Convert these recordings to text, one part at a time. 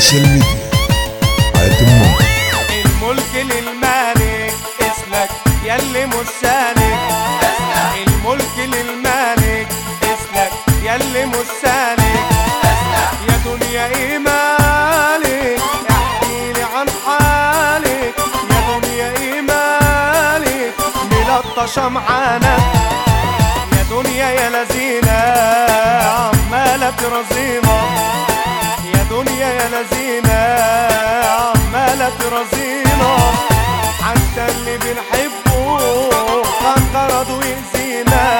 السوشيال ميديا حياة المنطق الملك للمالك اسلك يلي مش سالك الملك للمالك اسلك يلي مش سالك يا دنيا ايه مالك احكي لي عن حالك يا دنيا ايه مالك ملطشة معانا يا دنيا يا لذينة عمالة ترزينا يا دنيا يا لذينة عمالة ترزينا حتى اللي بنحبه كان غرضه يأذينا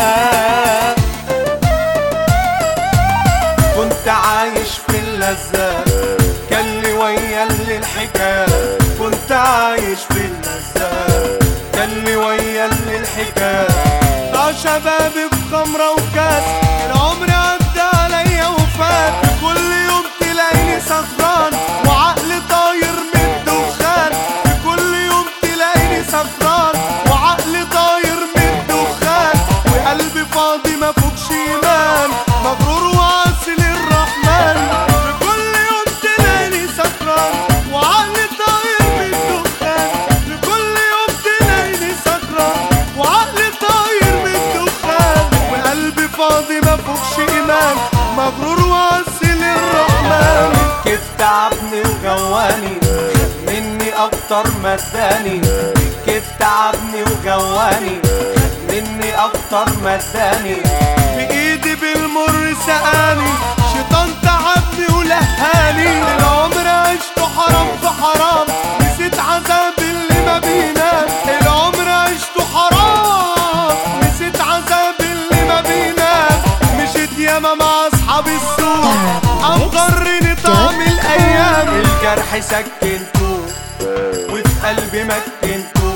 كنت عايش في اللذات كان لي ويا اللي الحكاية كنت عايش في اللذات كان لي ويا اللي الحكاية ضاع شبابي في خمرة وكاس العمر عدى عليا وفات كل يوم تلاقيني سكران وعقلي طاير من الدخان كل يوم تلاقيني سكران وعقلي طاير من الدخان وقلبي فاضي ما فوقش ايمان مغرور وعاصي للرحمن كل يوم تلاقيني سكران وعقلي طاير من الدخان كل يوم تلاقيني سكران وعقلي طاير من الدخان وقلبي فاضي ما فوقش ايمان مغرور وعاصي للرحمن كيف تعبني وجواني خد مني اكتر ما اداني كيف تعبني وجواني خد مني اكتر ما اداني بايدي بالمر سقاني شيطان تعبني ولهاني العمر عشته حرام في حرام نسيت عذاب اللي ما بينام العمر عشته حرام نسيت عذاب اللي ما بينام مشيت ياما مع اصحاب السوق او غرني طعم الايام الجرح سكنته وفي قلبي مكنته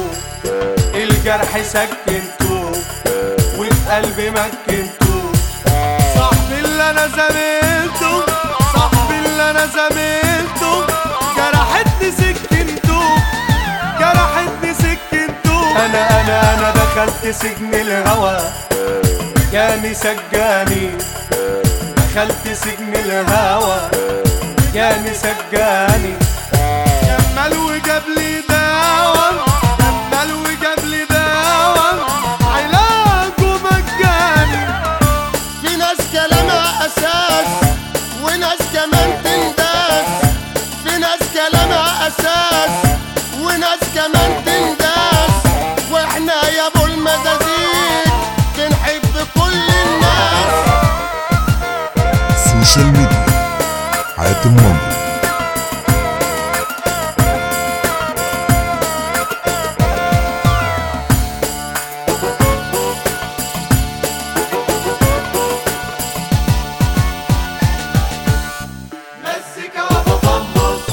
الجرح سكنته وفي قلبي مكنته صاحبي اللي انا زميلته صاحبي اللي انا زميلته جرحتني سكنته جرحتني سكنته انا انا انا دخلت سجن الهوى جاني سجاني دخلت سجن الهوى جاني سجاني جمال وجاب لي دواء جمال وجاب لي دواء علاجه مجاني في ناس كلامها اساس وناس كمان تنداس في ناس كلامها اساس وناس كمان تنداس واحنا يا ابو المزازيك بنحب كل الناس السوشيال ميديا حياة المنطق مزيكا وتطمس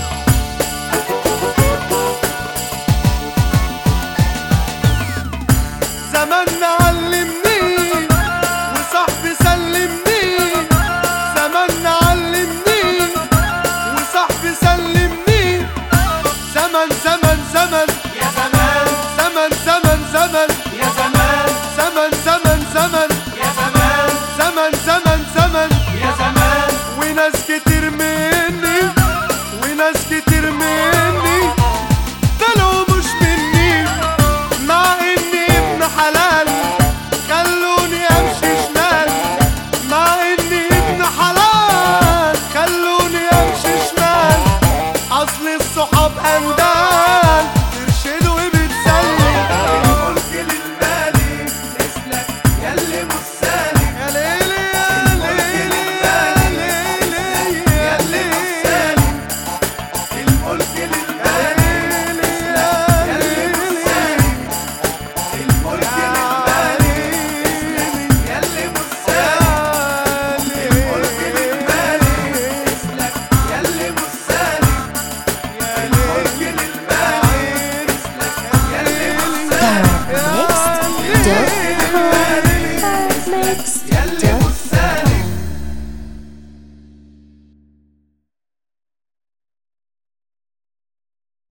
زمان علمني وصاحبي سلمني زمان علمني وصاحبي سلمني زمن زمن زمن يا زمان زمن زمن زمن يا زمان زمن زمن زمن يا زمان زمن زمن زمن يا زمان وناس كتير مني وناس كتير مني طلعوا مش مني مع اني ابن حلال خلوني امشي شمال مع اني ابن حلال خلوني امشي شمال اصل الصحاب اندال ترشد وبتسلي الملك للمالك اسلك يلي مش سالك يا ليلي يا ليلي يا ليلي يا ليلي الملك للمالك اسلك يلي مش سالك الملك للمالك اسلك يلي مش سالك الملك للمالك اسلك يلي مش سالك الملك للمالك اسلك يلي مش سالك Next, dot com. Next, dot